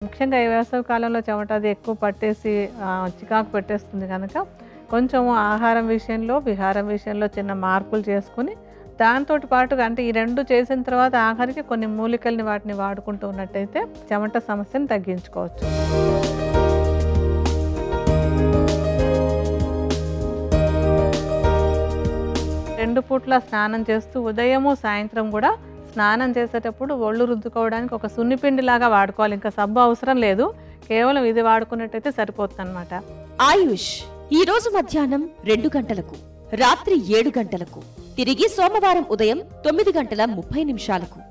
ముఖ్యంగా ఈ వేసవి కాలంలో చెమట అది ఎక్కువ పట్టేసి ఆ, చికాకు పెట్టేస్తుంది కనుక కొంచెం ఆహారం విషయంలో విహారం విషయంలో చిన్న మార్పులు చేసుకుని దాంతో పాటుగా అంటే ఈ రెండు చేసిన తర్వాత ఆఖరికి కొన్ని మూలికల్ని వాటిని వాడుకుంటూ ఉన్నట్టయితే చెమట సమస్యను తగ్గించుకోవచ్చు రెండు పూట్ల స్నానం చేస్తూ ఉదయము సాయంత్రం కూడా స్నానం చేసేటప్పుడు ఒళ్ళు రుద్దుకోవడానికి ఒక సున్నిపిండి లాగా వాడుకోవాలి ఇంకా సబ్బు అవసరం లేదు కేవలం ఇది వాడుకున్నట్టయితే సరిపోతుంది అనమాట ఆయుష్ ఈ రోజు మధ్యాహ్నం రెండు గంటలకు రాత్రి ఏడు గంటలకు తిరిగి సోమవారం ఉదయం తొమ్మిది గంటల ముప్పై నిమిషాలకు